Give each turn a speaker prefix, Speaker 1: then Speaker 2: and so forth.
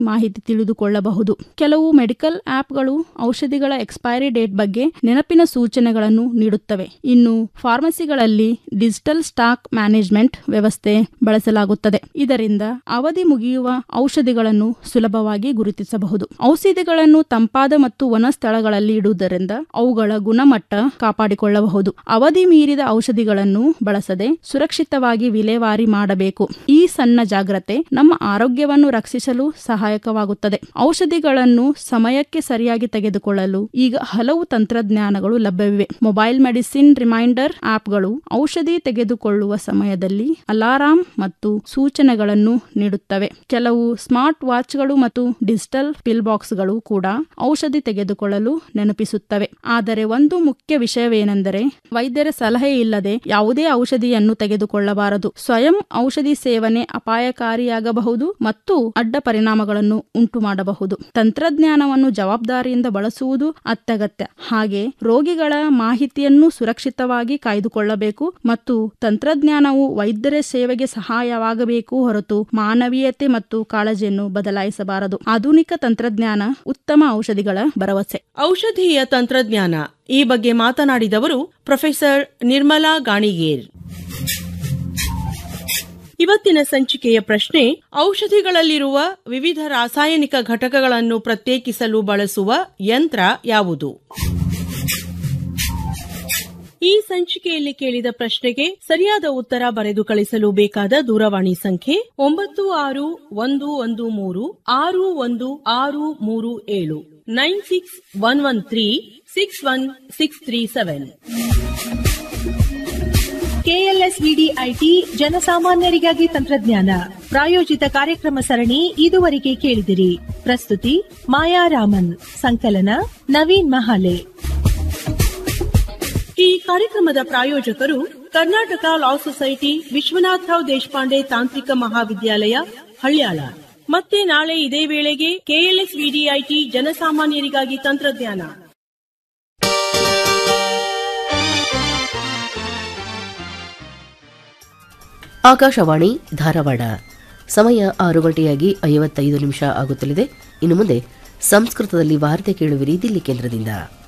Speaker 1: ಮಾಹಿತಿ ತಿಳಿದುಕೊಳ್ಳಬಹುದು ಕೆಲವು ಮೆಡಿಕಲ್ ಆಪ್ಗಳು ಔಷಧಿಗಳ ಎಕ್ಸ್ಪೈರಿ ಡೇಟ್ ಬಗ್ಗೆ ನೆನಪಿನ ಸೂಚನೆಗಳನ್ನು ನೀಡುತ್ತವೆ ಇನ್ನು ಫಾರ್ಮಸಿಗಳಲ್ಲಿ ಡಿಜಿಟಲ್ ಸ್ಟಾಕ್ ಮ್ಯಾನೇಜ್ಮೆಂಟ್ ವ್ಯವಸ್ಥೆ ಬಳಸಲಾಗುತ್ತದೆ ಇದರಿಂದ ಅವಧಿ ಮುಗಿಯುವ ಔಷಧಿಗಳನ್ನು ಸುಲಭವಾಗಿ ಗುರುತಿಸಬಹುದು ಔಷಧಿಗಳನ್ನು ತಂಪಾದ ಮತ್ತು ವನ ಸ್ಥಳಗಳಲ್ಲಿ ಇಡುವುದರಿಂದ ಅವುಗಳ ಗುಣಮಟ್ಟ ಕಾಪಾಡಿಕೊಳ್ಳಬಹುದು ಅವಧಿ ಮೀರಿದ ಔಷಧಿಗಳನ್ನು ಬಳಸದೆ ಸುರಕ್ಷಿತವಾಗಿ ವಿಲೇವಾರಿ ಮಾಡಬೇಕು ಈ ಸಣ್ಣ ಜಾಗ್ರತೆ ನಮ್ಮ ಆರೋಗ್ಯವನ್ನು ರಕ್ಷಿಸಲು ಸಹಾಯಕವಾಗುತ್ತದೆ ಔಷಧಿಗಳನ್ನು ಸಮಯಕ್ಕೆ ಸರಿಯಾಗಿ ತೆಗೆದುಕೊಳ್ಳಲು ಈಗ ಹಲವು ತಂತ್ರಜ್ಞಾನಗಳು ಲಭ್ಯವಿವೆ ಮೊಬೈಲ್ ಮೆಡಿಸಿನ್ ರಿಮೈಂಡರ್ ಆಪ್ಗಳು ಔಷಧಿ ತೆಗೆದುಕೊಳ್ಳುವ ಸಮಯದಲ್ಲಿ ಅಲಾರಾಂ ಮತ್ತು ಸೂಚನೆಗಳನ್ನು ನೀಡುತ್ತವೆ ಕೆಲವು ಸ್ಮಾರ್ಟ್ ವಾಚ್ಗಳು ಮತ್ತು ಡಿಜಿಟಲ್ ಪಿಲ್ ಬಾಕ್ಸ್ಗಳು ಕೂಡ ಔಷಧಿ ತೆಗೆದುಕೊಳ್ಳಲು ನೆನಪಿಸುತ್ತವೆ ಆದರೆ ಒಂದು ಮುಖ್ಯ ವಿಷಯವೇನೆಂದರೆ ವೈದ್ಯರ ಸಲಹೆ ಇಲ್ಲದೆ ಯಾವುದೇ ಔಷಧಿಯನ್ನು ತೆಗೆದುಕೊಳ್ಳಬಾರದು ಸ್ವಯಂ ಔಷಧಿ ಸೇವನೆ ಅಪಾಯಕಾರಿಯಾಗಬಹುದು ಮತ್ತು ಅಡ್ಡ ಪರಿಣಾಮಗಳನ್ನು ಉಂಟು ಮಾಡಬಹುದು ತಂತ್ರಜ್ಞಾನವನ್ನು ಜವಾಬ್ದಾರಿಯಿಂದ ಬಳಸುವುದು ಅತ್ಯಗತ್ಯ ಹಾಗೆ ರೋಗಿಗಳ ಮಾಹಿತಿಯನ್ನು ಸುರಕ್ಷಿತವಾಗಿ ಕಾಯ್ದುಕೊಳ್ಳಬೇಕು ಮತ್ತು ತಂತ್ರಜ್ಞಾನವು ವೈದ್ಯರ ಸೇವೆಗೆ ಸಹಾಯವಾಗಬೇಕು ಹೊರತು ಮಾನವೀಯತೆ ಮತ್ತು ಕಾಳಜಿಯನ್ನು ಬದಲಾಯಿಸಬಾರದು ಆಧುನಿಕ ತಂತ್ರಜ್ಞಾನ ಉತ್ತಮ ಔಷಧಿಗಳ ಭರವಸೆ
Speaker 2: ಔಷಧೀಯ ತಂತ್ರಜ್ಞಾನ ಈ ಬಗ್ಗೆ ಮಾತನಾಡಿದವರು ಪ್ರೊಫೆಸರ್ ನಿರ್ಮಲಾ ಗಾಣಿಗೇರ್ ಇವತ್ತಿನ ಸಂಚಿಕೆಯ ಪ್ರಶ್ನೆ ಔಷಧಿಗಳಲ್ಲಿರುವ ವಿವಿಧ ರಾಸಾಯನಿಕ ಘಟಕಗಳನ್ನು ಪ್ರತ್ಯೇಕಿಸಲು ಬಳಸುವ ಯಂತ್ರ ಯಾವುದು ಈ ಸಂಚಿಕೆಯಲ್ಲಿ ಕೇಳಿದ ಪ್ರಶ್ನೆಗೆ ಸರಿಯಾದ ಉತ್ತರ ಬರೆದು ಕಳಿಸಲು ಬೇಕಾದ ದೂರವಾಣಿ ಸಂಖ್ಯೆ ಒಂಬತ್ತು ಆರು ಒಂದು ಒಂದು ಮೂರು ಆರು ಒಂದು ಆರು ಮೂರು ಏಳು nine six one one three six one six three seven
Speaker 3: K L S V D IT ಜನಸಾಮಾನ್ಯರಿಗಾಗಿ ತಂತ್ರಜ್ಞಾನ ಪ್ರಾಯೋಜಿತ ಕಾರ್ಯಕ್ರಮ ಸರಣಿ ಇದುವರೆಗೆ ಕೇಳಿದಿರಿ ಪ್ರಸ್ತುತಿ ಮಾಯಾ ರಾಮನ್ ಸಂಕಲನ ನವೀನ್ ಮಹಾಲೆ
Speaker 2: ಈ ಕಾರ್ಯಕ್ರಮದ ಪ್ರಾಯೋಜಕರು ಕರ್ನಾಟಕ ಲಾ ಸೊಸೈಟಿ ವಿಶ್ವನಾಥರಾವ್ ದೇಶಪಾಂಡೆ ತಾಂತ್ರಿಕ ಮಹಾವಿದ್ಯಾಲಯ ಹಳ್ಯಾಳ ಮತ್ತೆ ನಾಳೆ ಇದೇ ವೇಳೆಗೆ ಕೆಎಲ್ಎಸ್ ವಿಡಿಐಟಿ ಜನಸಾಮಾನ್ಯರಿಗಾಗಿ ತಂತ್ರಜ್ಞಾನ
Speaker 4: ಆಕಾಶವಾಣಿ ಧಾರವಾಡ ಸಮಯ ಆರು ಗಂಟೆಯಾಗಿ ಐವತ್ತೈದು ನಿಮಿಷ ಆಗುತ್ತಲಿದೆ ಇನ್ನು ಮುಂದೆ ಸಂಸ್ಕೃತದಲ್ಲಿ ವಾರ್ತೆ ಕೇಳುವಿರಿ ದಿಲ್ಲಿ ಕೇಂದ್ರದಿಂದ